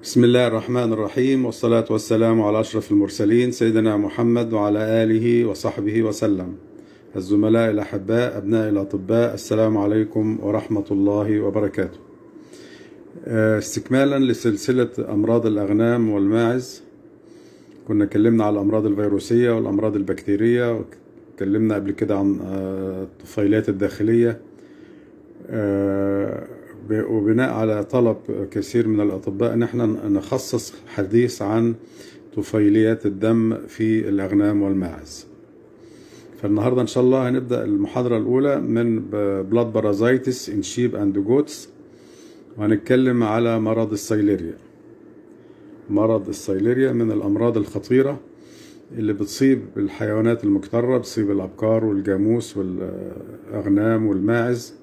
بسم الله الرحمن الرحيم والصلاة والسلام على أشرف المرسلين سيدنا محمد وعلى آله وصحبه وسلم الزملاء الأحباء أبناء الأطباء السلام عليكم ورحمة الله وبركاته استكمالا لسلسلة أمراض الأغنام والماعز كنا اتكلمنا على الأمراض الفيروسية والأمراض البكتيرية اتكلمنا قبل كده عن الطفيليات الداخلية وبناء على طلب كثير من الأطباء ان احنا نخصص حديث عن طفيليات الدم في الأغنام والماعز فالنهاردة إن شاء الله هنبدأ المحاضرة الأولى من بلاد بارازايتس إن شيب أند جوتس وهنتكلم على مرض السيليريا مرض السيليريا من الأمراض الخطيرة اللي بتصيب الحيوانات المكترة بتصيب الأبقار والجاموس والأغنام والماعز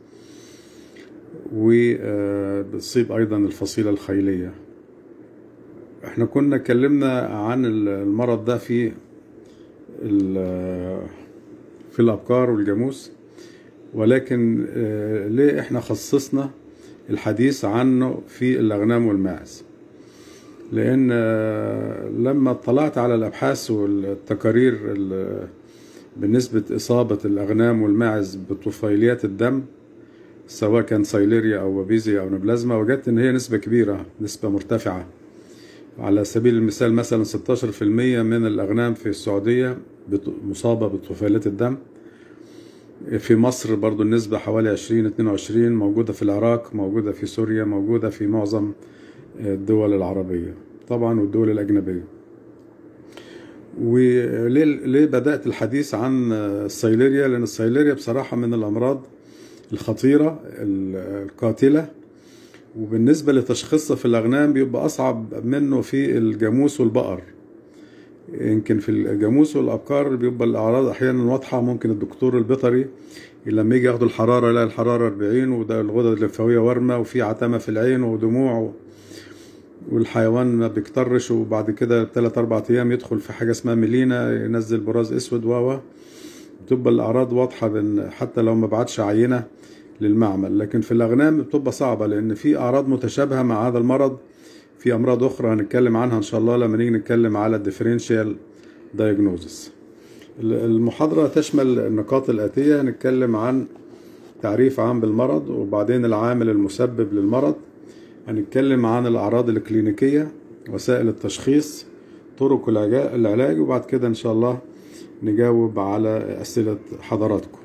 وبتصيب أيضا الفصيلة الخيلية احنا كنا اتكلمنا عن المرض ده في في الأبقار والجاموس ولكن ليه احنا خصصنا الحديث عنه في الأغنام والماعز لأن لما اطلعت على الأبحاث والتقارير بالنسبة إصابة الأغنام والماعز بطفيليات الدم سواء كان سايليريا أو وبيزيا أو نبلازما وجدت إن هي نسبة كبيرة نسبة مرتفعة على سبيل المثال مثلا 16% من الأغنام في السعودية مصابة بطفيلات الدم في مصر برضو النسبة حوالي 20 22 موجودة في العراق موجودة في سوريا موجودة في معظم الدول العربية طبعا والدول الأجنبية وليه ليه بدأت الحديث عن السيليريا لأن السيليريا بصراحة من الأمراض الخطيرة القاتلة وبالنسبة لتشخيصها في الأغنام بيبقى أصعب منه في الجاموس والبقر يمكن في الجاموس والأبقار بيبقى الأعراض أحيانا واضحة ممكن الدكتور البيطري لما يجي ياخد الحرارة يلاقي الحرارة 40 وده الغدد الليمفاوية ورمة وفي عتمة في العين ودموع والحيوان ما بيكترش وبعد كده ثلاث أربع أيام يدخل في حاجة اسمها ميلينا ينزل براز أسود و بتبقى الأعراض واضحة حتى لو ما بعتش عينة للمعمل لكن في الأغنام بتبقى صعبة لأن في أعراض متشابهة مع هذا المرض في أمراض أخرى هنتكلم عنها إن شاء الله لما نيجي نتكلم على الديفرنشيال دايجنوزس المحاضرة تشمل النقاط الآتية هنتكلم عن تعريف عام بالمرض وبعدين العامل المسبب للمرض هنتكلم عن الأعراض الكلينيكية وسائل التشخيص طرق العلاج وبعد كده إن شاء الله نجاوب على أسئلة حضراتكم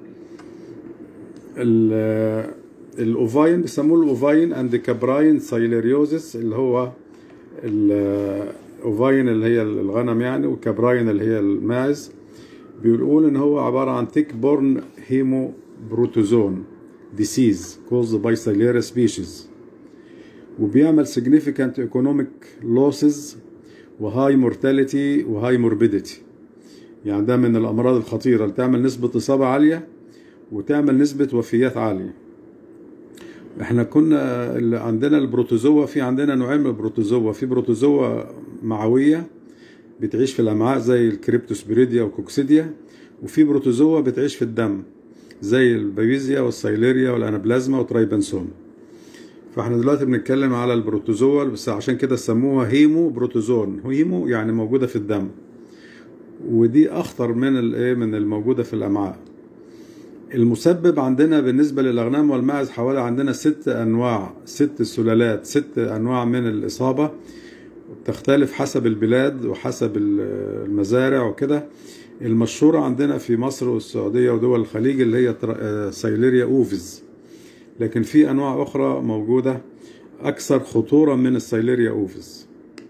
الأوفاين بيسموه الأوفاين أند كابراين سايليريوزس اللي هو الأوفاين اللي هي الغنم يعني والكابراين اللي هي الماعز بيقول إن هو عبارة عن تيك بورن هيمو بروتوزون ديسيز caused by Saileria species وبيعمل significant economic losses وهاي mortality وهاي morbidity يعني ده من الأمراض الخطيرة اللي تعمل نسبة إصابة عالية وتعمل نسبة وفيات عالية احنا كنا اللي عندنا البروتوزوا في عندنا نوعين من البروتوزوا في بروتوزوا معوية بتعيش في الأمعاء زي الكريبتوسبريديا والكوكسيديا وفي بروتوزوا بتعيش في الدم زي البيويزيا والسيليريا والأنابلازما وترايبنسوم فاحنا دلوقتي بنتكلم على البروتوزوا بس عشان كده سموها هيمو بروتوزون هيمو يعني موجودة في الدم ودي أخطر من الايه من الموجودة في الأمعاء المسبب عندنا بالنسبة للأغنام والماعز حوالي عندنا ست أنواع ست سلالات ست أنواع من الإصابة تختلف حسب البلاد وحسب المزارع وكده المشهورة عندنا في مصر والسعودية ودول الخليج اللي هي سيليريا أوفيز لكن في أنواع أخرى موجودة أكثر خطورة من السيليريا أوفيز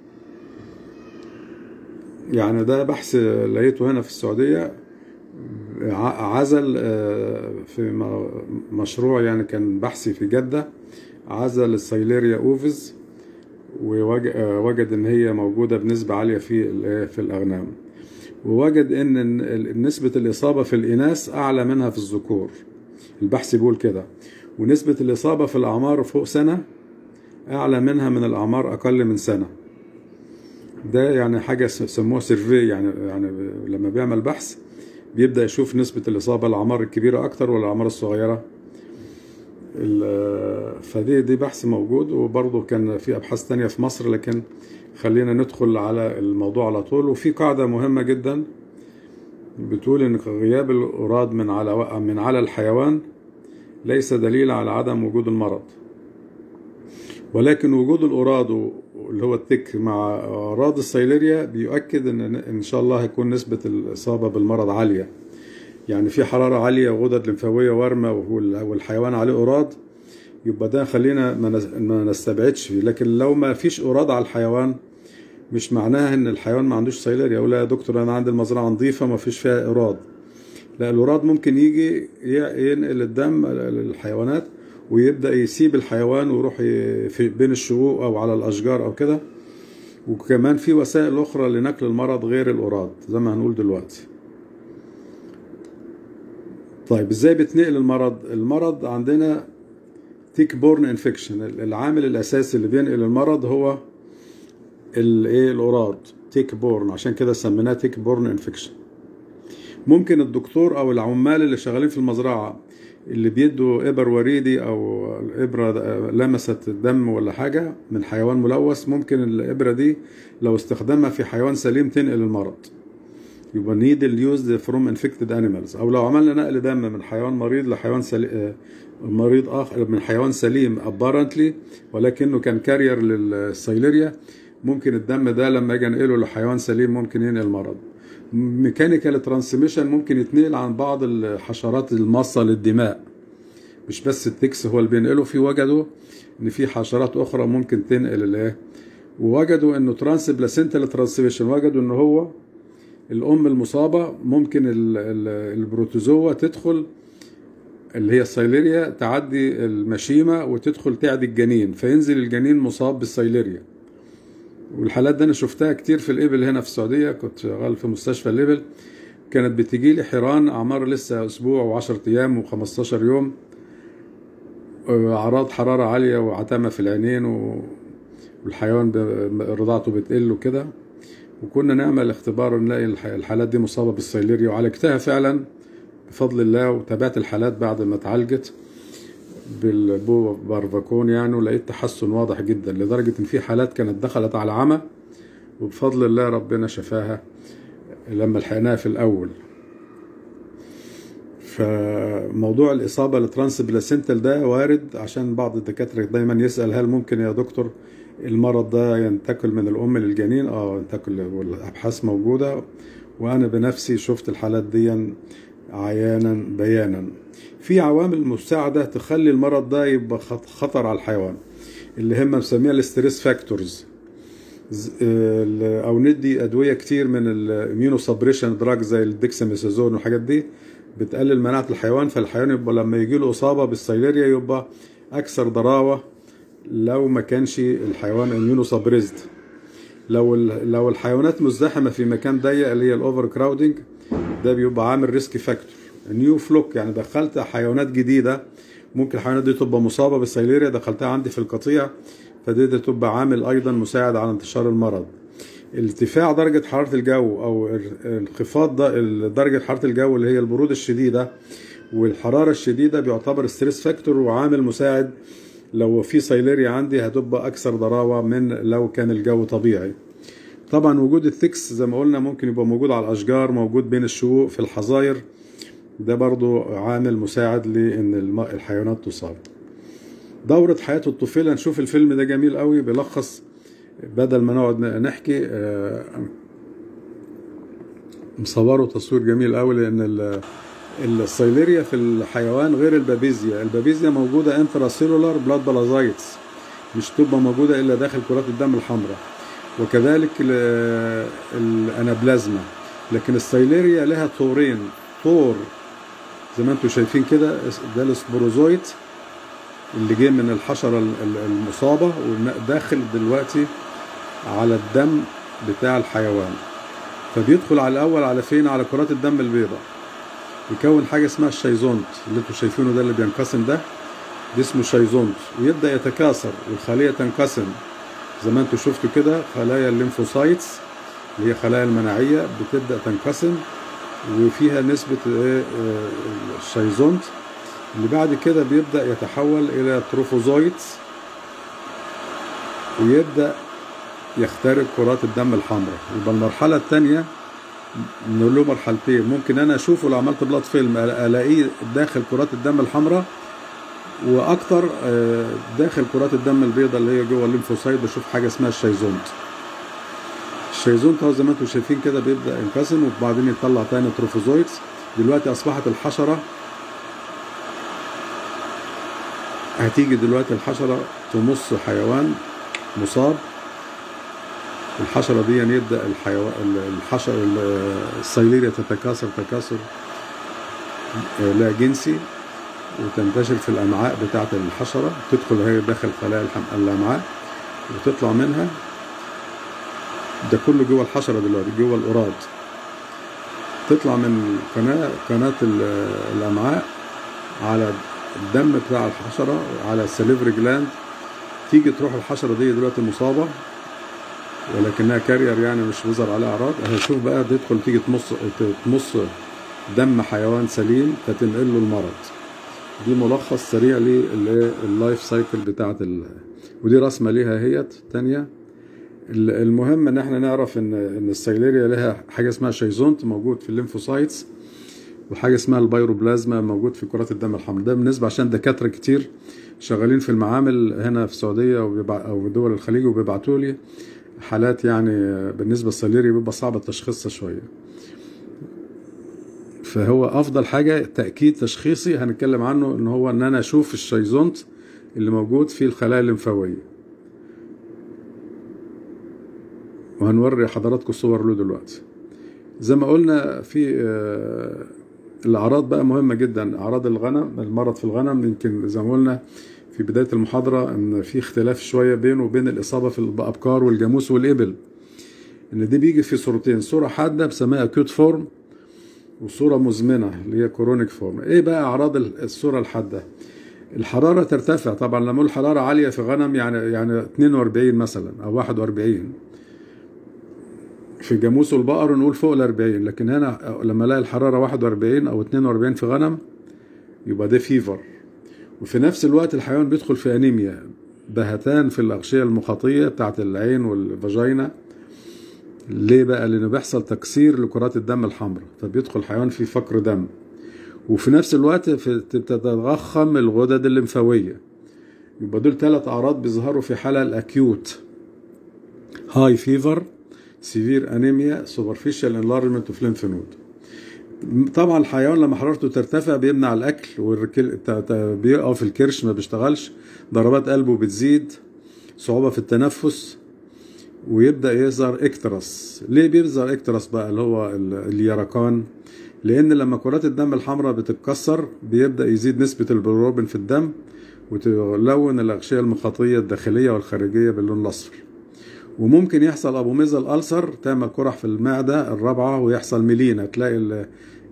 يعني ده بحث لقيته هنا في السعودية عزل في مشروع يعني كان بحثي في جدة عزل السيليريا أوفيز ووجد ان هي موجودة بنسبة عالية في في الأغنام ووجد ان نسبة الإصابة في الإناث أعلى منها في الذكور البحث بيقول كده ونسبة الإصابة في الأعمار فوق سنة أعلى منها من الأعمار أقل من سنة ده يعني حاجة سموها سيرفي يعني يعني لما بيعمل بحث بيبدأ يشوف نسبة الإصابة الأعمار الكبيرة أكتر ولا الأعمار الصغيرة ال- فدي دي بحث موجود وبرضه كان في ابحاث تانية في مصر لكن خلينا ندخل على الموضوع على طول وفي قاعدة مهمة جدا بتقول ان غياب الأوراد من على من على الحيوان ليس دليل على عدم وجود المرض ولكن وجود الأوراد و- اللي هو التك مع أعراض السيليريا بيؤكد ان ان شاء الله هيكون نسبة الإصابة بالمرض عالية يعني في حرارة عالية وغدد لمفاوية وارمة وال- والحيوان عليه أوراد يبقى ده خلينا ما نس- ما نستبعدش فيه لكن لو ما فيش أوراد على الحيوان مش معناها ان الحيوان ما عندوش سيليريا يقول لا يا دكتور انا عندي المزرعه نظيفه ما فيش فيها اوراد لا الاوراد ممكن يجي ي- ينقل الدم للحيوانات ويبدا يسيب الحيوان ويروح ي- في بين الشقوق او على الاشجار او كده وكمان في وسائل اخرى لنقل المرض غير الاوراد زي ما هنقول دلوقتي طيب ازاي بتنقل المرض المرض عندنا تيك بورن انفكشن العامل الاساسي اللي بينقل المرض هو الايه الاوراد تيك بورن عشان كده سميناه تيك بورن انفكشن ممكن الدكتور او العمال اللي شغالين في المزرعه اللي بيدوا ابر وريدي او ابره لمست الدم ولا حاجه من حيوان ملوث ممكن الابره دي لو استخدمها في حيوان سليم تنقل المرض يبقى نيدل يوزد فروم انفكتد انيمالز او لو عملنا نقل دم من حيوان مريض لحيوان سليم مريض اخر من حيوان سليم ابارنتلي ولكنه كان كارير للسيليريا ممكن الدم ده لما اجي انقله لحيوان سليم ممكن ينقل مرض ميكانيكال ترانسميشن ممكن يتنقل عن بعض الحشرات الماصه للدماء مش بس التكس هو اللي بينقله في وجدوا ان في حشرات اخرى ممكن تنقل الايه ووجدوا انه ترانس بلاسنتال ترانسميشن وجدوا ان هو الام المصابه ممكن ال- ال- البروتوزوا تدخل اللي هي السيليريا تعدي المشيمه وتدخل تعدي الجنين فينزل الجنين مصاب بالسيليريا والحالات دي انا شفتها كتير في الابل هنا في السعوديه كنت شغال في مستشفى الابل كانت بتجي لي حيران اعمار لسه اسبوع و10 ايام و15 يوم اعراض حراره عاليه وعتمه في العينين و- والحيوان ب- رضاعته بتقل وكده وكنا نعمل اختبار نلاقي الح- الحالات دي مصابه بالسيليريا وعالجتها فعلا بفضل الله وتابعت الحالات بعد ما اتعالجت بالبو بارفاكون يعني ولقيت تحسن واضح جدا لدرجة ان في حالات كانت دخلت على عمى وبفضل الله ربنا شفاها لما لحقناها في الاول فموضوع الإصابة لترانس بلاسنتال ده وارد عشان بعض الدكاترة دايما يسأل هل ممكن يا دكتور المرض ده ينتقل من الأم للجنين؟ اه ينتقل والأبحاث موجودة وأنا بنفسي شفت الحالات دي عيانا بيانا في عوامل مساعدة تخلي المرض ده يبقى خط- خطر على الحيوان اللي هم مسميها الاستريس فاكتورز او ندي ادويه كتير من الاميونو سبريشن دراج زي الديكساميثازون والحاجات دي بتقلل مناعه الحيوان فالحيوان يبقى لما يجي له اصابه بالسيليريا يبقى اكثر ضراوه لو ما كانش الحيوان اميونو سبريزد لو ال- لو الحيوانات مزدحمه في مكان ضيق اللي هي الاوفر كراودنج ده بيبقى عامل ريسك فاكتور نيو فلوك يعني دخلت حيوانات جديده ممكن الحيوانات دي تبقى مصابه بالسيليريا دخلتها عندي في القطيع فدي ده تبقى عامل ايضا مساعد على انتشار المرض ارتفاع درجة حرارة الجو أو انخفاض د- درجة حرارة الجو اللي هي البرودة الشديدة والحرارة الشديدة بيعتبر ستريس فاكتور وعامل مساعد لو في سيليريا عندي هتبقى أكثر ضراوة من لو كان الجو طبيعي طبعا وجود الثكس زي ما قلنا ممكن يبقى موجود على الأشجار موجود بين الشقوق في الحظاير ده برضو عامل مساعد لأن الم- الحيوانات تصاب دورة حياة الطفولة نشوف الفيلم ده جميل قوي بيلخص بدل ما نقعد نحكي آه، مصوره تصوير جميل قوي لان ال- السيليريا في الحيوان غير البابيزيا البابيزيا موجوده انترا سيلولار بلاد بلازايتس مش تبقى موجوده الا داخل كرات الدم الحمراء وكذلك ال- الانابلازما لكن السيليريا لها طورين طور زي ما انتم شايفين كده ده السبوروزويت اللي جه من الحشرة ال- ال- المصابة وداخل دلوقتي على الدم بتاع الحيوان فبيدخل على الأول على فين على كرات الدم البيضاء يكون حاجة اسمها الشيزونت اللي انتوا شايفينه ده اللي بينقسم ده ده اسمه شيزونت ويبدأ يتكاثر والخلية تنقسم زي ما انتوا شفتوا كده خلايا الليمفوسايتس اللي هي خلايا المناعية بتبدأ تنقسم وفيها نسبة ايه، آه، الشيزونت اللي بعد كده بيبدأ يتحول إلى تروفوزويتس ويبدأ يخترق كرات الدم الحمراء يبقى المرحلة الثانية نقول له مرحلتين ممكن أنا أشوفه لو عملت بلاد فيلم ألاقيه داخل كرات الدم الحمراء واكتر داخل كرات الدم البيضاء اللي هي جوه الليمفوسايت بشوف حاجه اسمها الشيزونت الشيزونت هو زي ما انتم شايفين كده بيبدا ينقسم وبعدين يطلع تاني تروفوزويتس دلوقتي اصبحت الحشره هتيجي دلوقتي الحشره تمص حيوان مصاب الحشره دي يبدا الحيوان الحشره السيليريا تتكاثر تكاثر لا جنسي وتنتشر في الامعاء بتاعه الحشره تدخل هي داخل خلايا الامعاء وتطلع منها ده كله جوه الحشره دلوقتي جوه القراد تطلع من قناه قناه الامعاء على الدم بتاع الحشره على السليفري جلاند تيجي تروح الحشره دي دلوقتي مصابه ولكنها كارير يعني مش بيظهر عليها اعراض هشوف بقى تدخل تيجي تمص تمص دم حيوان سليم فتنقل له المرض دي ملخص سريع لللايف سايكل بتاعت ال... ودي رسمه ليها هيت تانية المهم ان احنا نعرف ان ان السيليريا لها حاجه اسمها شيزونت موجود في الليمفوسايتس وحاجه اسمها البيروبلازما موجود في كرات الدم الحمراء ده بالنسبه عشان دكاتره كتير شغالين في المعامل هنا في السعوديه او في دول الخليج وبيبعتوا لي حالات يعني بالنسبه للسيليريا بيبقى صعب تشخيصها شويه فهو افضل حاجه تاكيد تشخيصي هنتكلم عنه ان هو ان انا اشوف الشيزونت اللي موجود في الخلايا الليمفاويه وهنوري حضراتكم صور له دلوقتي زي ما قلنا في الاعراض بقى مهمه جدا اعراض الغنم المرض في الغنم يمكن زي ما قلنا في بدايه المحاضره ان في اختلاف شويه بينه وبين الاصابه في الابقار والجاموس والابل ان دي بيجي في صورتين صوره حاده بسميها اكيوت فورم وصوره مزمنه اللي هي كورونيك فورم ايه بقى اعراض الصوره الحاده الحراره ترتفع طبعا لما اقول حراره عاليه في غنم يعني يعني 42 مثلا او 41 في جاموس والبقر نقول فوق ال 40 لكن هنا لما الاقي الحراره 41 او 42 في غنم يبقى ده فيفر وفي نفس الوقت الحيوان بيدخل في انيميا بهتان في الاغشيه المخاطيه بتاعت العين والفاجينا ليه بقى لانه بيحصل تكسير لكرات الدم الحمراء فبيدخل الحيوان في فقر دم وفي نفس الوقت بتتضخم الغدد الليمفاويه يبقى دول ثلاث اعراض بيظهروا في حاله الاكيوت هاي فيفر سيفير انيميا سوبرفيشال انلارجمنت اوف ليمف نود طبعا الحيوان لما حرارته ترتفع بيمنع الاكل والركل بيقف الكرش ما بيشتغلش ضربات قلبه بتزيد صعوبه في التنفس ويبدا يظهر اكترس ليه بيظهر اكترس بقى اللي هو اليرقان لان لما كرات الدم الحمراء بتتكسر بيبدا يزيد نسبه البيروبين في الدم وتلون الاغشيه المخاطيه الداخليه والخارجيه باللون الاصفر وممكن يحصل ابو ميزل الالسر تعمل قرح في المعده الرابعه ويحصل ميلينا تلاقي ال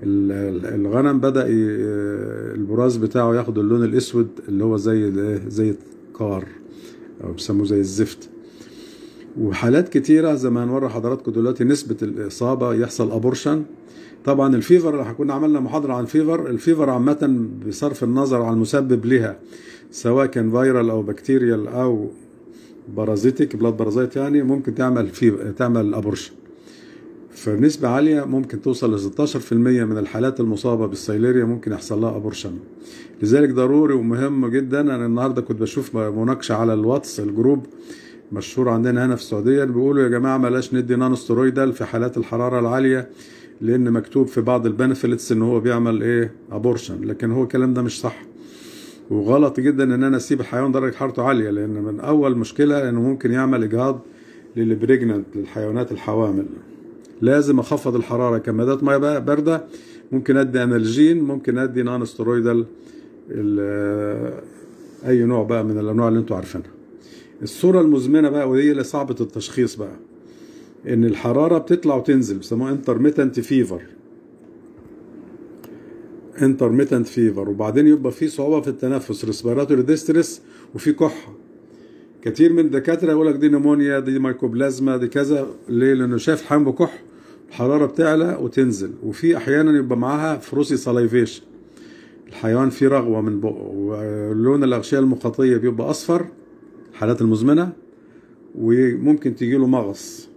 الغنم بدا البراز بتاعه ياخد اللون الاسود اللي هو زي زي القار او بيسموه زي الزفت وحالات كتيرة زي ما هنوري حضراتكم دلوقتي نسبة الإصابة يحصل أبورشن طبعا الفيفر كنا عملنا محاضرة عن الفيفر الفيفر عامة بصرف النظر عن المسبب لها سواء كان فيرال أو بكتيريال أو بارازيتيك بلاد بارازيت يعني ممكن تعمل في تعمل أبورشن فنسبة عالية ممكن توصل ل 16% من الحالات المصابة بالسيليريا ممكن يحصل لها أبورشن لذلك ضروري ومهم جدا أنا النهاردة كنت بشوف مناقشة على الواتس الجروب مشهور عندنا هنا في السعوديه بيقولوا يا جماعه بلاش ندي نان سترويدال في حالات الحراره العاليه لان مكتوب في بعض البنفيتس ان هو بيعمل ايه ابورشن لكن هو الكلام ده مش صح وغلط جدا ان انا اسيب الحيوان درجه حرارته عاليه لان من اول مشكله انه ممكن يعمل اجهاض للبريجننت للحيوانات الحوامل لازم اخفض الحراره كمادات ميه بارده ممكن ادي انالجين ممكن ادي نان سترويدال اي نوع بقى من الانواع اللي انتوا عارفينها الصورة المزمنة بقى ودي اللي صعبة التشخيص بقى ان الحرارة بتطلع وتنزل بيسموها انترميتنت فيفر انترميتنت فيفر وبعدين يبقى في صعوبة في التنفس ريسبيراتوري ديستريس وفي كحة كتير من الدكاترة يقول لك دي نمونيا دي مايكوبلازما دي كذا ليه؟ لأنه شايف الحيوان بكح الحرارة بتعلى وتنزل وفي أحيانا يبقى معاها فروسي سلايفيشن الحيوان فيه رغوة من بقه ولون الأغشية المخاطية بيبقى أصفر الحالات المزمنة وممكن تجيله مغص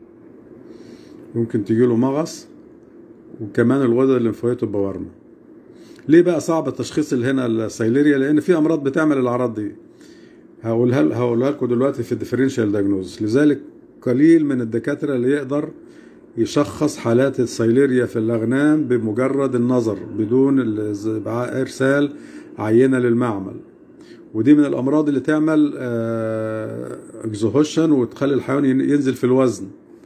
ممكن تجيله مغص وكمان الغدة الليمفاوية تبقى ورمة ليه بقى صعب التشخيص اللي هنا السيليريا لأن في أمراض بتعمل الأعراض دي هقولها هقولها لكم دلوقتي في الديفرنشال دايجنوز لذلك قليل من الدكاترة اللي يقدر يشخص حالات السيليريا في الأغنام بمجرد النظر بدون إرسال عينة للمعمل ودي من الأمراض اللي تعمل اكزوهوشن وتخلي الحيوان ينزل في الوزن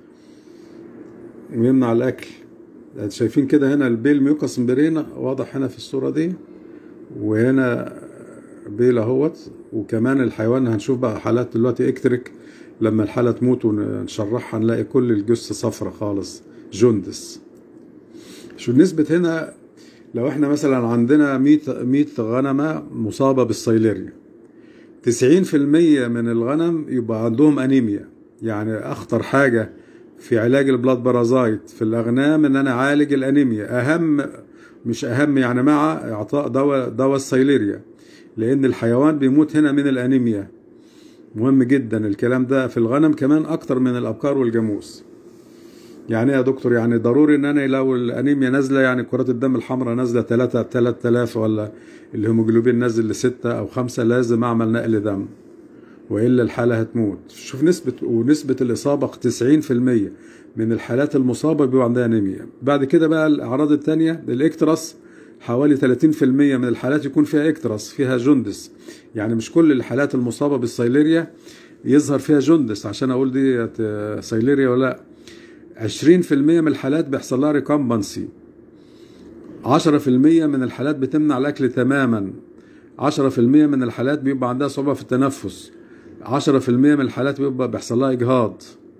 ويمنع الأكل شايفين كده هنا البيل ميوكاس مبرينا واضح هنا في الصورة دي وهنا بيل اهوت وكمان الحيوان هنشوف بقى حالات دلوقتي اكتريك لما الحالة تموت ونشرحها نلاقي كل الجثة صفرة خالص جندس شو نسبة هنا لو احنا مثلا عندنا 100 100 غنمة مصابة بالسيليريا 90% من الغنم يبقى عندهم انيميا يعني اخطر حاجة في علاج البلاد بارازايت في الاغنام ان انا اعالج الانيميا اهم مش اهم يعني مع اعطاء دواء دواء السيليريا لان الحيوان بيموت هنا من الانيميا مهم جدا الكلام ده في الغنم كمان اكتر من الابقار والجاموس يعني يا دكتور يعني ضروري ان انا لو الانيميا نازله يعني كرات الدم الحمراء نازله 3 3000 ولا الهيموجلوبين نازل لستة او خمسة لازم اعمل نقل دم والا الحاله هتموت شوف نسبه ونسبه الاصابه 90% من الحالات المصابه بيبقى عندها انيميا بعد كده بقى الاعراض الثانيه الاكترس حوالي 30% من الحالات يكون فيها اكترس فيها جندس يعني مش كل الحالات المصابه بالسيليريا يظهر فيها جندس عشان اقول دي سيليريا ولا لا 20% من الحالات بيحصل لها ريكومبنسي 10% من الحالات بتمنع الاكل تماما 10% من الحالات بيبقى عندها صعوبه في التنفس 10% من الحالات بيبقى بيحصل لها اجهاض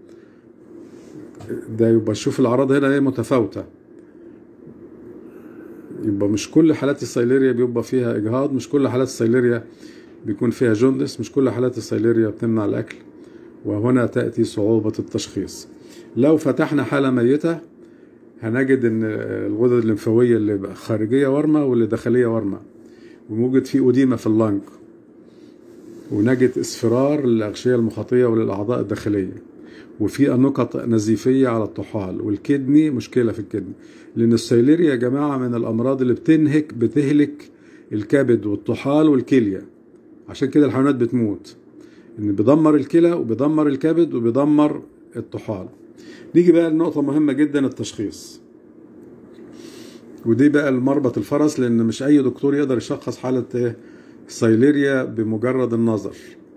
ده يبقى شوف الاعراض هنا هي متفاوته يبقى مش كل حالات السيليريا بيبقى فيها اجهاض مش كل حالات السيليريا بيكون فيها جندس مش كل حالات السيليريا بتمنع الاكل وهنا تاتي صعوبه التشخيص لو فتحنا حاله ميته هنجد ان الغدد الليمفاويه اللي خارجيه ورمه واللي داخليه ورمه وموجد فيه اديمه في اللنج ونجد اصفرار للاغشيه المخاطيه وللاعضاء الداخليه وفي نقط نزيفيه على الطحال والكدني مشكله في الكدني لان السيليريا يا جماعه من الامراض اللي بتنهك بتهلك الكبد والطحال والكليه عشان كده الحيوانات بتموت ان بيدمر الكلى وبيدمر الكبد وبيدمر الطحال نيجي بقى لنقطه مهمه جدا التشخيص ودي بقى المربط الفرس لان مش اي دكتور يقدر يشخص حاله ايه السيليريا بمجرد النظر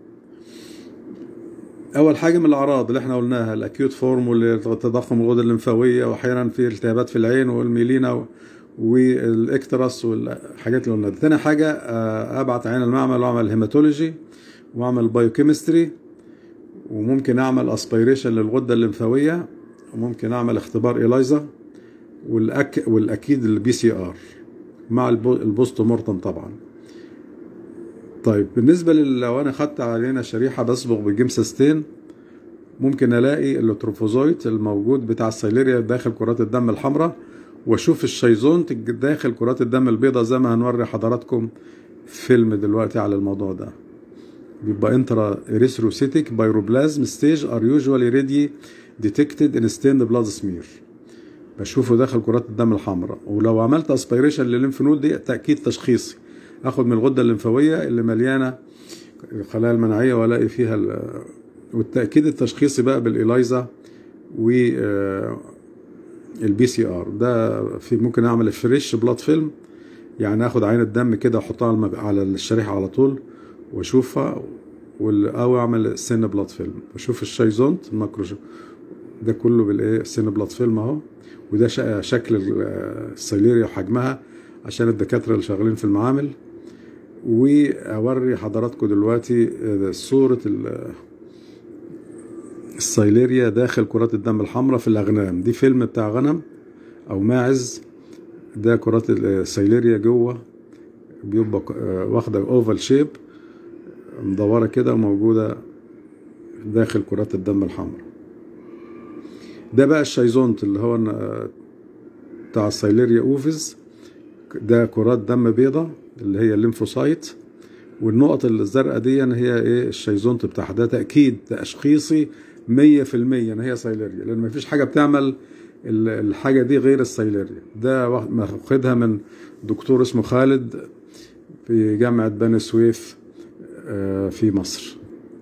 اول حاجه من الاعراض اللي احنا قلناها الاكيوت فورم والتضخم الغدة الليمفاويه واحيانا في التهابات في العين والميلينا والاكترس والحاجات اللي قلناها تاني حاجه ابعت عين المعمل واعمل هيماتولوجي واعمل بايوكيمستري وممكن اعمل اسبيريشن للغده الليمفاويه وممكن اعمل اختبار ايلايزا والأك والاكيد البي سي ار مع البوست مورتم طبعا طيب بالنسبه لو انا خدت علينا شريحه بصبغ بجيمسستين ممكن الاقي اللوتروفوزويت الموجود بتاع السيليريا داخل كرات الدم الحمراء واشوف الشيزونت داخل كرات الدم البيضاء زي ما هنوري حضراتكم فيلم دلوقتي على الموضوع ده بيبقى انترا اريثروسيتيك بايروبلازم ستيج ار يوجوالي ريدي ديتكتد ان ستيند بلاد سمير بشوفه داخل كرات الدم الحمراء ولو عملت اسبيريشن للليمف نود دي تاكيد تشخيصي اخد من الغده الليمفاويه اللي مليانه الخلايا المناعيه والاقي فيها والتاكيد التشخيصي بقى بالايلايزا و البي سي ار ده في ممكن اعمل فريش بلاد فيلم يعني اخد عين الدم كده واحطها على الشريحه على طول واشوفها او اعمل سن بلاد فيلم بشوف الشيزونت الماكرو ده كله بالايه سن بلاد فيلم اهو وده شكل السيليريا وحجمها عشان الدكاتره اللي شغالين في المعامل واوري حضراتكم دلوقتي صوره السيليريا داخل كرات الدم الحمراء في الاغنام دي فيلم بتاع غنم او ماعز ده كرات السيليريا جوه بيبقى واخده اوفال شيب مدوره كده وموجوده داخل كرات الدم الحمراء ده بقى الشيزونت اللي هو بتاع السيليريا اوفيز ده كرات دم بيضة اللي هي الليمفوسايت والنقط الزرقاء دي هي ايه الشيزونت بتاعها ده تاكيد تشخيصي 100% ان هي سايليريا لان مفيش حاجه بتعمل ال- الحاجه دي غير السايليريا ده واخد- ماخدها من دكتور اسمه خالد في جامعه بني سويف آه، في مصر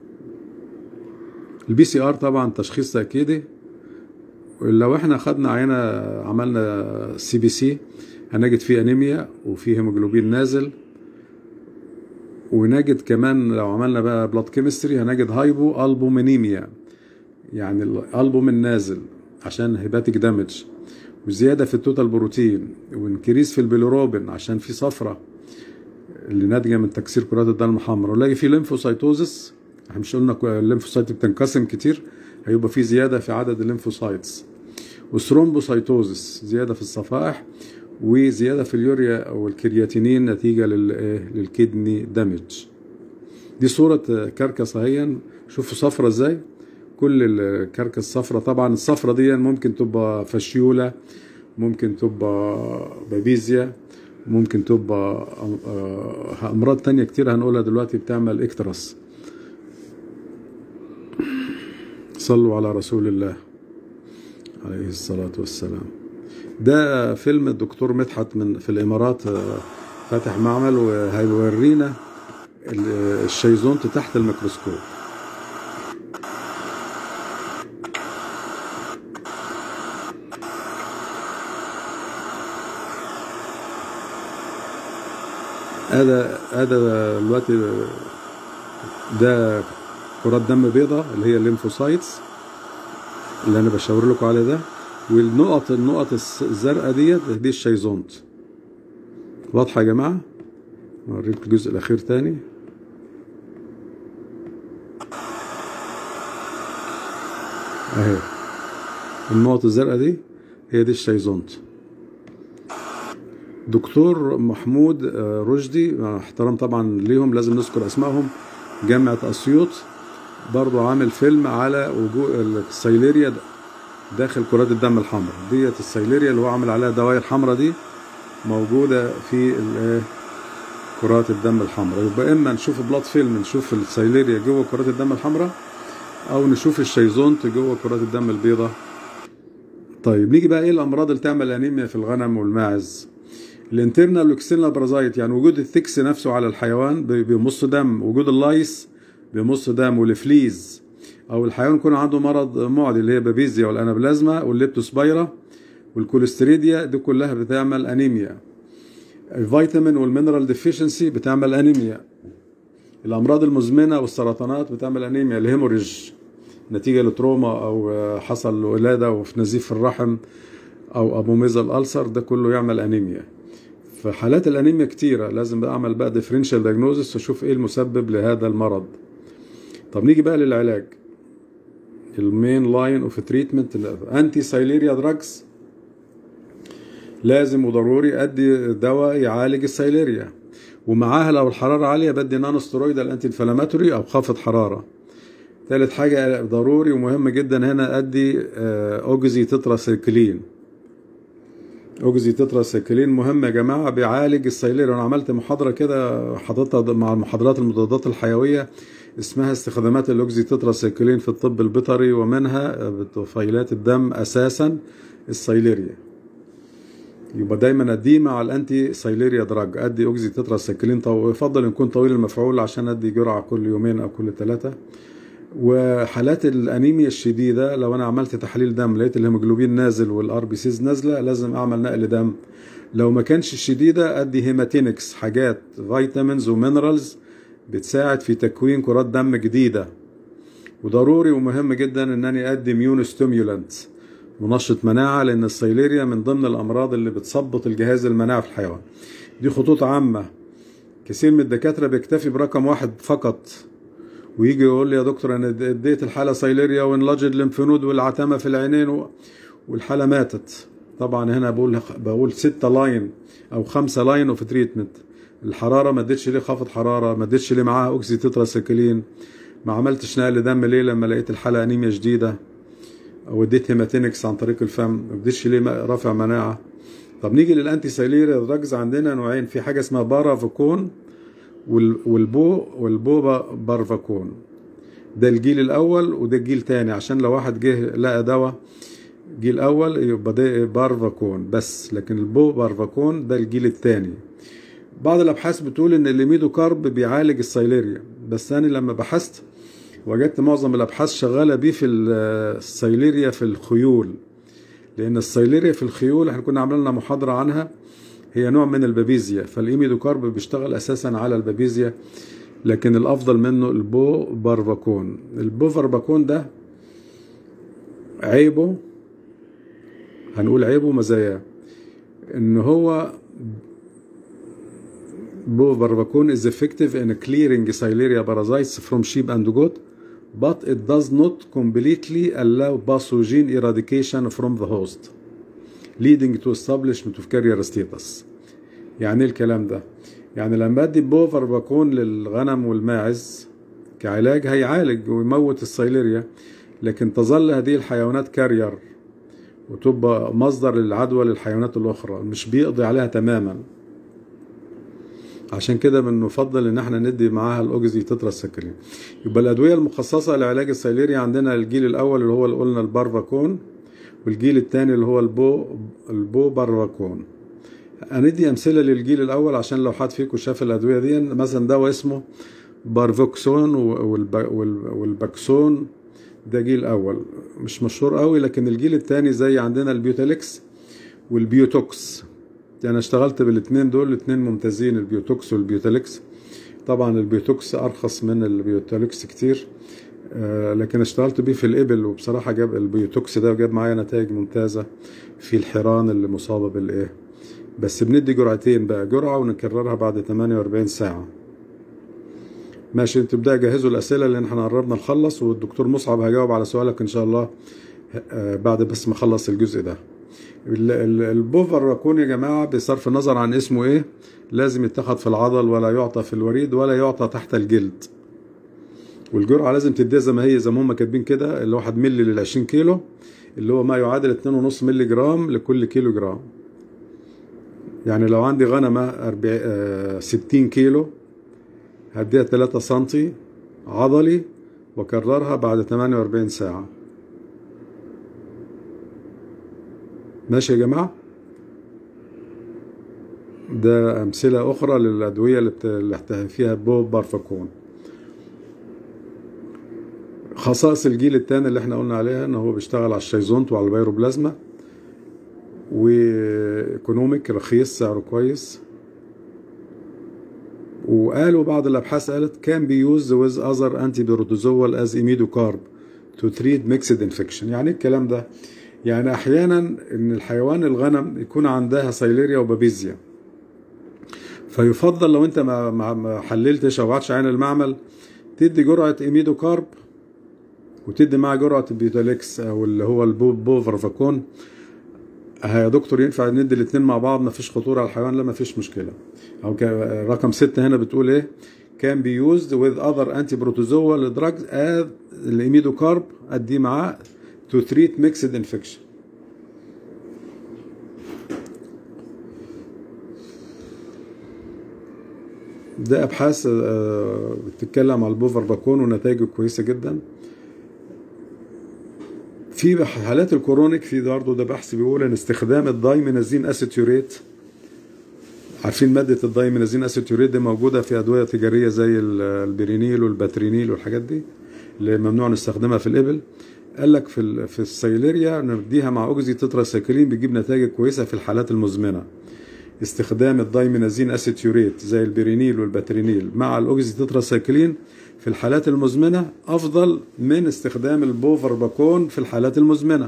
البي سي ار طبعا تشخيص تاكيدي لو احنا خدنا عينه عملنا سي بي سي هنجد فيه انيميا وفيه هيموجلوبين نازل ونجد كمان لو عملنا بقى بلاد كيمستري هنجد هايبو البومينيميا يعني الالبومين نازل عشان هيباتيك دامج وزياده في التوتال بروتين وانكريز في البيلوروبين عشان في صفرة اللي ناتجه من تكسير كرات الدم الحمراء ونلاقي في ليمفوسايتوزس احنا مش قلنا كو- الليمفوسايت بتنقسم كتير هيبقى في زياده في عدد الليمفوسايتس وثرومبوسايتوزس زياده في الصفائح وزياده في اليوريا او الكرياتينين نتيجه لل- إيه؟ للكدني دامج دي صورة كركس اهي شوفوا صفرة ازاي كل الكركس صفرة طبعا الصفرة دي ممكن تبقى فشيولة ممكن تبقى بابيزيا ممكن تبقى آه، امراض تانية كتير هنقولها دلوقتي بتعمل اكترس صلوا على رسول الله عليه الصلاة والسلام ده فيلم الدكتور مدحت من في الامارات آه، فاتح معمل وهيورينا ال- الشيزونت تحت الميكروسكوب هذا هذا دلوقتي ده كرات دم بيضاء اللي هي الليمفوسايتس اللي انا بشاور لكم عليه ده والنقط النقط الس- الزرقاء ديت دي الشيزونت واضحه يا جماعه اوريك الجزء الاخير تاني اهي النقط الزرقاء دي هي دي الشيزونت دكتور محمود آه، رشدي مع احترام طبعا ليهم لازم نذكر اسمائهم جامعة اسيوط برضو عامل فيلم على وجود السيليريا داخل كرات الدم الحمراء ديت السيليريا اللي هو عامل عليها دوائر حمراء دي موجودة في ال- كرات الدم الحمراء يبقى اما نشوف بلاد فيلم نشوف السيليريا جوه كرات الدم الحمراء او نشوف الشيزونت جوه كرات الدم البيضاء طيب نيجي بقى ايه الامراض اللي تعمل انيميا في الغنم والماعز الانترنال واكسترنال بارازايت يعني وجود الثكس نفسه على الحيوان بي- بيمص دم وجود اللايس بيمص دم والفليز او الحيوان يكون عنده مرض معدي اللي هي بابيزيا والانابلازما والليبتوسبايرا والكوليستريديا دي كلها بتعمل انيميا الفيتامين والمينرال ديفيشنسي بتعمل انيميا الامراض المزمنه والسرطانات بتعمل انيميا الهيموريج نتيجه لتروما او آه، حصل ولاده وفي نزيف في الرحم او ابوميزال الالسر ده كله يعمل انيميا فحالات الانيميا كتيره لازم بقى اعمل بقى ديفرنشال دايجنوزس واشوف ايه المسبب لهذا المرض طب نيجي بقى للعلاج المين لاين اوف تريتمنت انتي سايليريا دراجز لازم وضروري ادي دواء يعالج السيليريا ومعاها لو الحراره عاليه بدي نانو ستيرويدال انتي انفلاماتوري او خافض حراره ثالث حاجه ضروري ومهم جدا هنا ادي آه، اوجزي تتراسيكلين اوجزي تتراسيكلين مهم يا جماعه بيعالج السيليريا انا عملت محاضره كده حاططها مع المحاضرات المضادات الحيويه اسمها استخدامات الاوجزي تتراسيكلين في الطب البيطري ومنها طفيلات الدم اساسا السيليريا يبقى دايما اديه مع الانتي سيليريا دراج ادي اوكزي تتراسيكلين طو... يفضل يكون طويل المفعول عشان ادي جرعه كل يومين او كل ثلاثه وحالات الانيميا الشديده لو انا عملت تحليل دم لقيت الهيموجلوبين نازل والار بي سيز نازله لازم اعمل نقل دم لو ما كانش شديده ادي هيماتينكس حاجات فيتامينز ومينرالز بتساعد في تكوين كرات دم جديده وضروري ومهم جدا انني ادي ميون ستيمولانت منشط مناعه لان السيليريا من ضمن الامراض اللي بتثبط الجهاز المناعي في الحيوان دي خطوط عامه كثير من الدكاتره بيكتفي برقم واحد فقط ويجي يقول لي يا دكتور انا اديت الحاله سيليريا وانلجد لمفنود والعتمه في العينين و... والحاله ماتت طبعا هنا بقول بقول ستة لاين او خمسة لاين اوف تريتمنت الحراره ما اديتش ليه خافض حراره ما اديتش ليه معاها اوكسي تتراسيكلين ما عملتش نقل دم ليه لما لقيت الحاله انيميا شديده او اديت هيماتينكس عن طريق الفم ما اديتش ليه رافع مناعه طب نيجي للانتي سايليريا دراجز عندنا نوعين في حاجه اسمها بارافاكون وال- والبو والبو بارفاكون ده الجيل الاول وده الجيل تاني عشان لو واحد جه لقى دواء جيل اول يبقى ده بارفاكون بس لكن البو بارفاكون ده الجيل التاني بعض الابحاث بتقول ان الليميدو كارب بيعالج السيليريا بس انا لما بحثت وجدت معظم الابحاث شغاله بيه في السيليريا في الخيول لان السيليريا في الخيول احنا كنا عاملين لنا محاضره عنها هي نوع من البابيزيا فالايميدوكارب بيشتغل اساسا على البابيزيا لكن الافضل منه البو بارفاكون البو بارفاكون ده عيبه هنقول عيبه ومزاياه ان هو بو بارفاكون is effective in clearing Sileria parasites from sheep and goat but it does not completely allow pathogen eradication from the host leading to establishment of carrier status يعني ايه الكلام ده يعني لما ادي بوفر باكون للغنم والماعز كعلاج هيعالج ويموت السيليريا لكن تظل هذه الحيوانات كارير وتبقى مصدر للعدوى للحيوانات الاخرى مش بيقضي عليها تماما عشان كده بنفضل ان احنا ندي معاها الاوكسي تتراساكرين يبقى الادويه المخصصه لعلاج السيليريا عندنا الجيل الاول اللي هو اللي قلنا البارفاكون والجيل الثاني اللي هو البو البو بارفاكون هندي امثله للجيل الاول عشان لو حد فيكم شاف الادويه دي مثلا دواء اسمه بارفوكسون والب- وال- والباكسون ده جيل اول مش مشهور قوي لكن الجيل الثاني زي عندنا البيوتاليكس والبيوتوكس انا اشتغلت بالاثنين دول الاثنين ممتازين البيوتوكس والبيوتاليكس طبعا البيوتوكس ارخص من البيوتاليكس كتير آه، لكن اشتغلت بيه في الابل وبصراحه جاب البيوتوكس ده جاب معايا نتائج ممتازه في الحيران اللي مصابه بالايه بس بندي جرعتين بقى جرعه ونكررها بعد 48 ساعه ماشي انتوا ابدأ جهزوا الاسئله لان احنا قربنا نخلص والدكتور مصعب هيجاوب على سؤالك ان شاء الله آه، بعد بس ما اخلص الجزء ده ال- ال- البوفر راكون يا جماعه بصرف النظر عن اسمه ايه لازم يتاخد في العضل ولا يعطى في الوريد ولا يعطى تحت الجلد والجرعه لازم تديها زي ما هي زي ما هم كاتبين كده اللي هو 1 مللي لل 20 كيلو اللي هو ما يعادل 2.5 مللي جرام لكل كيلو جرام يعني لو عندي غنمه 40 آه، 60 كيلو هديها 3 سنتي عضلي واكررها بعد 48 ساعه ماشي يا جماعه ده امثله اخرى للادويه اللي بت- اللي بت- فيها بوب بارفاكون خصائص الجيل الثاني اللي احنا قلنا عليها ان هو بيشتغل على الشيزونت وعلى البيروبلازما وايكونوميك رخيص سعره كويس وقالوا بعض الابحاث قالت كان بي يوز with other antiprotozoal as immunocarb to treat mixed infection يعني إيه الكلام ده يعني احيانا ان الحيوان الغنم يكون عندها سيليريا وبابيزيا فيفضل لو انت ما ما- ما حللتش او بعتش عين المعمل تدي جرعه ايميدوكارب وتدي معاه جرعه البيوتاليكس او اللي هو البوفرفاكون يا دكتور ينفع ندي الاثنين مع بعض ما فيش خطوره على الحيوان لا ما فيش مشكله او ك- رقم ستة هنا بتقول ايه can be used with other antiprotozoal drugs as الإيميدوكارب أديه معاه to treat mixed infection ده أبحاث آه، بتتكلم على البوفر باكون ونتائجه كويسة جدا في حالات الكورونيك في برضه ده بحث بيقول ان استخدام الدايمينازين اسيتيوريت عارفين مادة الدايمينازين اسيتيوريت دي موجودة في أدوية تجارية زي ال- البرينيل والباترينيل والحاجات دي اللي ممنوع نستخدمها في الإبل قال لك في ال- في السيليريا نديها مع أوكسي تتراسايكلين بيجيب نتائج كويسة في الحالات المزمنة استخدام الدايمينازين اسيتيوريت زي البرينيل والباترينيل مع الأوكسي تتراسايكلين في الحالات المزمنة أفضل من استخدام البوفرباكون في الحالات المزمنة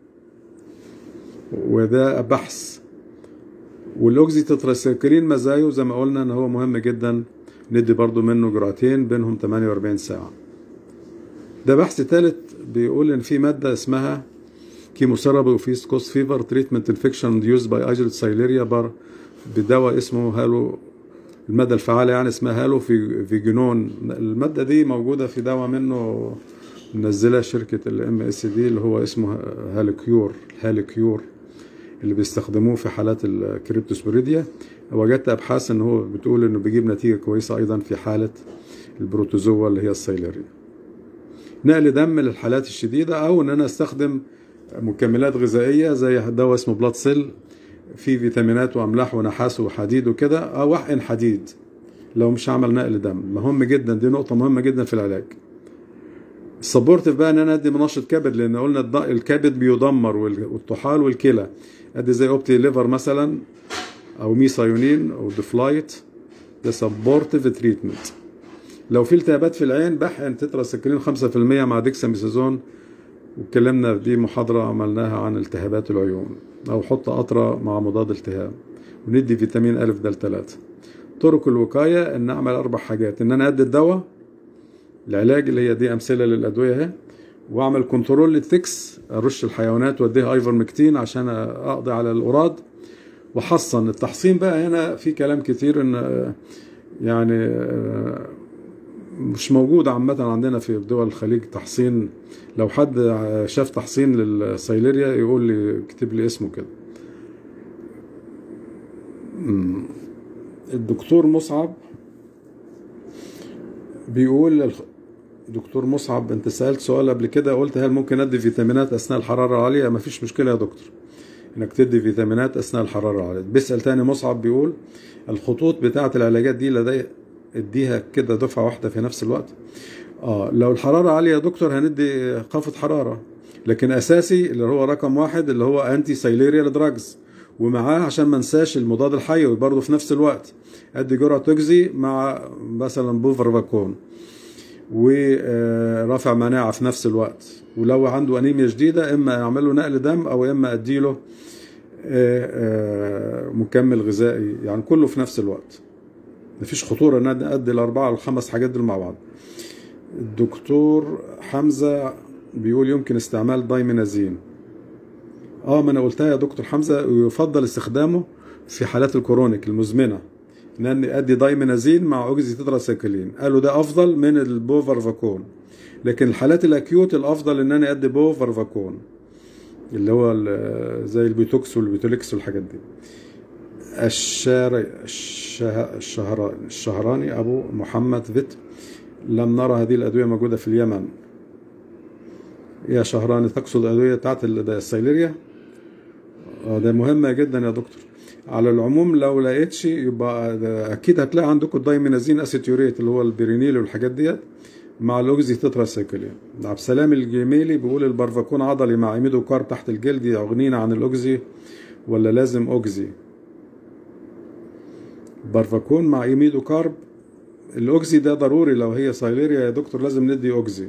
وده بحث والاوكسي تتراسايكلين مزايا زي ما قلنا ان هو مهم جدا ندي برضو منه جرعتين بينهم 48 ساعة ده بحث ثالث بيقول ان في مادة اسمها كيموثيرابي وفيست كوست فيفر تريتمنت انفكشن يوز باي اجلت سايليريا بار بدواء اسمه هالو المادة الفعالة يعني اسمها هالو في فيجنون المادة دي موجودة في دواء منه منزلها شركة الام اس دي اللي هو اسمه هالكيور هالكيور اللي بيستخدموه في حالات الكريبتوسبوريديا وجدت ابحاث ان هو بتقول انه بيجيب نتيجه كويسه ايضا في حاله البروتوزوا اللي هي السيلريا نقل دم للحالات الشديده او ان انا استخدم مكملات غذائيه زي دواء اسمه بلاد سيل فيه فيتامينات واملاح ونحاس وحديد وكده او احقن حديد لو مش هعمل نقل دم مهم جدا دي نقطه مهمه جدا في العلاج السبورتيف بقى ان انا ادي منشط كبد لان قلنا الكبد بيدمر والطحال والكلى ادي زي اوبتي ليفر مثلا او ميثايونين او ديفلايت ده سبورتيف تريتمنت لو في التهابات في العين بحقن تتراسكلين 5% مع ديكساميثازون واتكلمنا دي محاضرة عملناها عن التهابات العيون أو حط قطرة مع مضاد التهاب وندي فيتامين ألف د 3 طرق الوقاية إن أعمل أربع حاجات إن أنا أدي الدواء العلاج اللي هي دي أمثلة للأدوية أهي وأعمل كنترول للتكس أرش الحيوانات وأديها أيفرمكتين عشان أقضي على الأوراد وحصن التحصين بقى هنا في كلام كتير إن يعني مش موجود عامة عندنا في دول الخليج تحصين لو حد شاف تحصين للسيليريا يقول لي اكتب لي اسمه كده الدكتور مصعب بيقول دكتور مصعب انت سألت سؤال قبل كده قلت هل ممكن ادي فيتامينات اثناء الحرارة العالية مفيش مشكلة يا دكتور انك تدي فيتامينات اثناء الحرارة العالية بيسأل تاني مصعب بيقول الخطوط بتاعة العلاجات دي لدي اديها كده دفعة واحدة في نفس الوقت اه لو الحرارة عالية يا دكتور هندي خافض حرارة لكن اساسي اللي هو رقم واحد اللي هو انتي سيليريال دراجز ومعاه عشان ما انساش المضاد الحيوي برضه في نفس الوقت ادي جرعة توكزي مع مثلا بوفرفاكون ورافع مناعة في نفس الوقت ولو عنده انيميا شديدة اما اعمل له نقل دم او اما اديله مكمل غذائي يعني كله في نفس الوقت مفيش خطورة ان ادي الاربعة او الخمس حاجات دول مع بعض الدكتور حمزة بيقول يمكن استعمال دايمينازين اه ما انا قلتها يا دكتور حمزة يفضل استخدامه في حالات الكرونيك المزمنة ان انا ادي دايمينازين مع اوكسي تتراسيكلين قالوا ده افضل من البوفرفاكون لكن الحالات الاكيوت الافضل ان انا ادي بوفرفاكون اللي هو زي البيتوكس والبيتوليكس والحاجات دي الشارع الشهر الشهراني ابو محمد فيت لم نرى هذه الادويه موجوده في اليمن يا شهراني تقصد الادويه بتاعت السيليريا ده مهمه جدا يا دكتور على العموم لو لقيتش يبقى اكيد هتلاقي عندكم الدايمينازين اسيتيوريت اللي هو البيرينيل والحاجات ديت مع الاوكزي تتراسيكلين عبد السلام الجميلي بيقول البرفاكون عضلي مع ايميدو كارب تحت الجلد يغنينا عن الاوكزي ولا لازم اوكزي برفاكون مع ايميدو كارب الاوكزي ده ضروري لو هي سايليريا يا دكتور لازم ندي اوكزي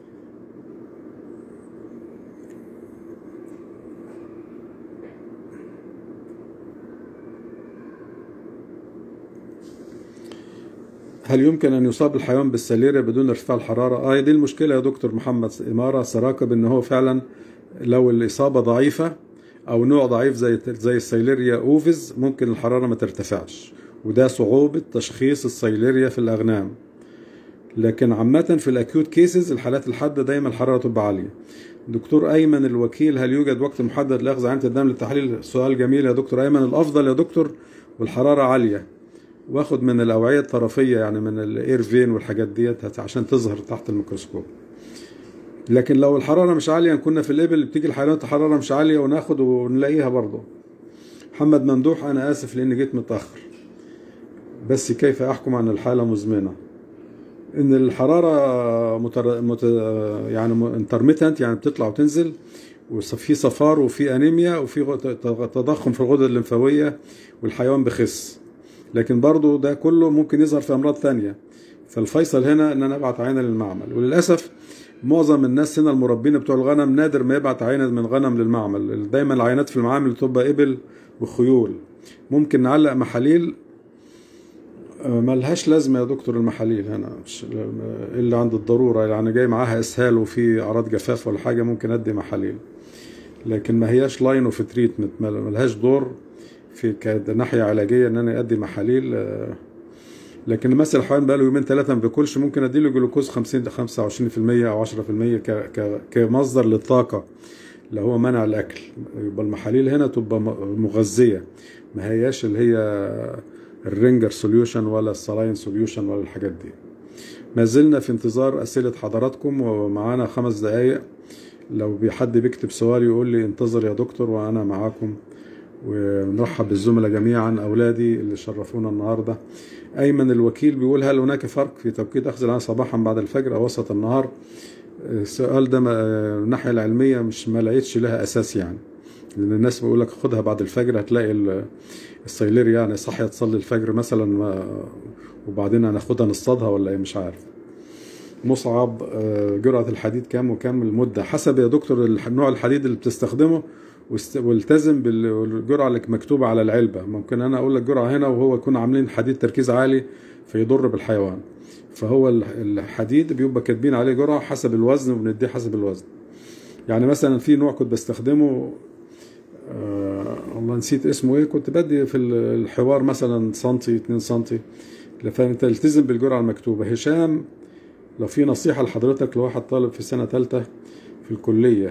هل يمكن ان يصاب الحيوان بالسليريا بدون ارتفاع الحراره؟ اه دي المشكله يا دكتور محمد اماره سراكب ان هو فعلا لو الاصابه ضعيفه او نوع ضعيف زي زي السيليريا اوفيز ممكن الحراره ما ترتفعش وده صعوبه تشخيص السيليريا في الاغنام لكن عامة في الاكيوت كيسز الحالات الحادة دايما الحرارة تبقى عالية. دكتور ايمن الوكيل هل يوجد وقت محدد لاخذ عينة الدم للتحليل؟ سؤال جميل يا دكتور ايمن الافضل يا دكتور والحرارة عالية واخد من الاوعية الطرفية يعني من الاير فين والحاجات ديت عشان تظهر تحت الميكروسكوب. لكن لو الحرارة مش عالية كنا في الإبل بتيجي الحيوانات الحرارة مش عالية وناخد ونلاقيها برضه. محمد ممدوح أنا آسف لأني جيت متأخر. بس كيف أحكم عن الحالة مزمنة؟ إن الحرارة متر... مت... يعني انترميتنت يعني بتطلع وتنزل وفي صفار وفي أنيميا وفي تضخم في الغدد الليمفاوية والحيوان بخس. لكن برضه ده كله ممكن يظهر في أمراض تانية. فالفيصل هنا إن أنا أبعت عينة للمعمل وللأسف معظم الناس هنا المربين بتوع الغنم نادر ما يبعت عينة من غنم للمعمل دايما العينات في المعامل تبقى إبل وخيول ممكن نعلق محاليل ملهاش لازمة يا دكتور المحاليل هنا مش إلا عند الضرورة يعني جاي معاها إسهال وفي أعراض جفاف ولا حاجة ممكن أدي محاليل لكن ما هياش لاين اوف تريتمنت ملهاش دور في كناحية علاجية إن أنا أدي محاليل لكن مثلا الحيوان بقى له يومين ثلاثه ما بياكلش ممكن اديله جلوكوز 50 25% او 10% ك ك كمصدر للطاقه اللي هو منع الاكل يبقى المحاليل هنا تبقى م- مغذيه ما هياش اللي هي الرينجر سوليوشن ولا السلاين سوليوشن ولا الحاجات دي ما زلنا في انتظار اسئله حضراتكم ومعانا خمس دقائق لو بي- حد بيكتب سؤال يقول لي انتظر يا دكتور وانا معاكم ونرحب بالزملاء جميعا اولادي اللي شرفونا النهارده ايمن الوكيل بيقول هل هناك فرق في توقيت اخذ العنايه صباحا بعد الفجر او وسط النهار السؤال ده ما- من الناحيه العلميه مش ما لقيتش لها اساس يعني لان الناس بيقول لك خدها بعد الفجر هتلاقي ال- السيلير يعني صاحيه تصلي الفجر مثلا ما وبعدين هناخدها نصطادها ولا ايه مش عارف مصعب آه، جرعة الحديد كام وكام المدة حسب يا دكتور الح- نوع الحديد اللي بتستخدمه واست- والتزم بالجرعة اللي مكتوبة على العلبة ممكن أنا أقول لك جرعة هنا وهو يكون عاملين حديد تركيز عالي فيضر بالحيوان فهو ال- الحديد بيبقى كاتبين عليه جرعة حسب الوزن وبنديه حسب الوزن يعني مثلا في نوع كنت بستخدمه آه والله نسيت اسمه ايه كنت بدي في ال- الحوار مثلا سنتي 2 سنتي فانت التزم بالجرعة المكتوبة هشام لو في نصيحة لحضرتك لواحد طالب في سنة تالتة في الكلية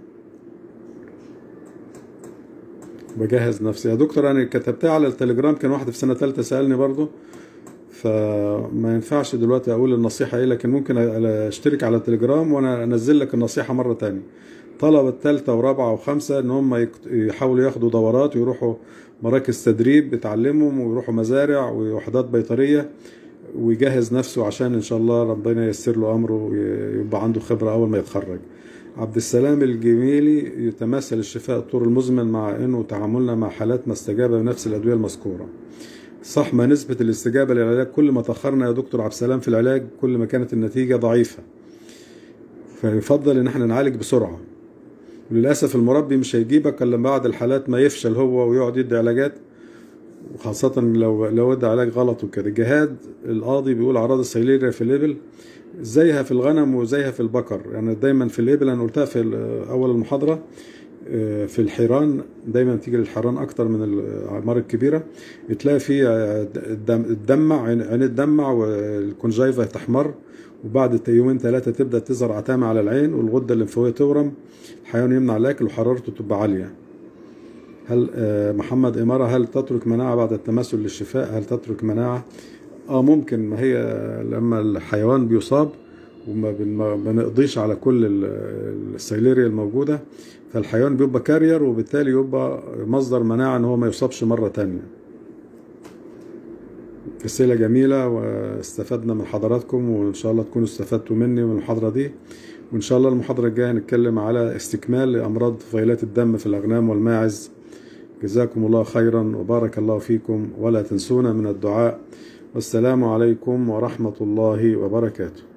بجهز نفسي يا دكتور أنا كتبتها على التليجرام كان واحد في سنة تالتة سألني برضو فما ينفعش دلوقتي أقول النصيحة إيه لكن ممكن أشترك على التليجرام وأنا أنزل لك النصيحة مرة تانية طلبة تالتة ورابعة وخمسة إن هم يكت- يحاولوا ياخدوا دورات ويروحوا مراكز تدريب بتعلمهم ويروحوا مزارع ووحدات بيطرية ويجهز نفسه عشان ان شاء الله ربنا ييسر له امره ويبقى عنده خبره اول ما يتخرج عبد السلام الجميلي يتمثل الشفاء الطور المزمن مع انه تعاملنا مع حالات ما استجاب بنفس الادويه المذكوره صح ما نسبة الاستجابة للعلاج كل ما تأخرنا يا دكتور عبد السلام في العلاج كل ما كانت النتيجة ضعيفة فيفضل ان احنا نعالج بسرعة وللأسف المربي مش هيجيبك الا بعد الحالات ما يفشل هو ويقعد يدي علاجات وخاصة لو لو ادى علاج غلط وكده جهاد القاضي بيقول أعراض السيليريا في الإبل زيها في الغنم وزيها في البقر يعني دايما في الإبل أنا قلتها في ال- أول المحاضرة آه، في الحيران دايما تيجي للحيران أكتر من الأعمار الكبيرة بتلاقي في آه، الدم الدمع عين عين الدمع والكونجايفا تحمر وبعد يومين ثلاثة تبدأ تظهر عتامة على العين والغدة الليمفاوية تورم الحيوان يمنع الأكل وحرارته تبقى عالية هل آه، محمد إمارة هل تترك مناعة بعد التمثل للشفاء هل تترك مناعة اه ممكن ما هي لما الحيوان بيصاب وما بن- ما بنقضيش على كل ال- السيليريا الموجودة فالحيوان بيبقى كارير وبالتالي يبقى مصدر مناعة ان هو ما يصابش مرة تانية أسئلة جميلة واستفدنا من حضراتكم وإن شاء الله تكونوا استفدتوا مني من المحاضرة دي وإن شاء الله المحاضرة الجاية هنتكلم على استكمال لأمراض فيلات الدم في الأغنام والماعز جزاكم الله خيرا وبارك الله فيكم ولا تنسونا من الدعاء والسلام عليكم ورحمة الله وبركاته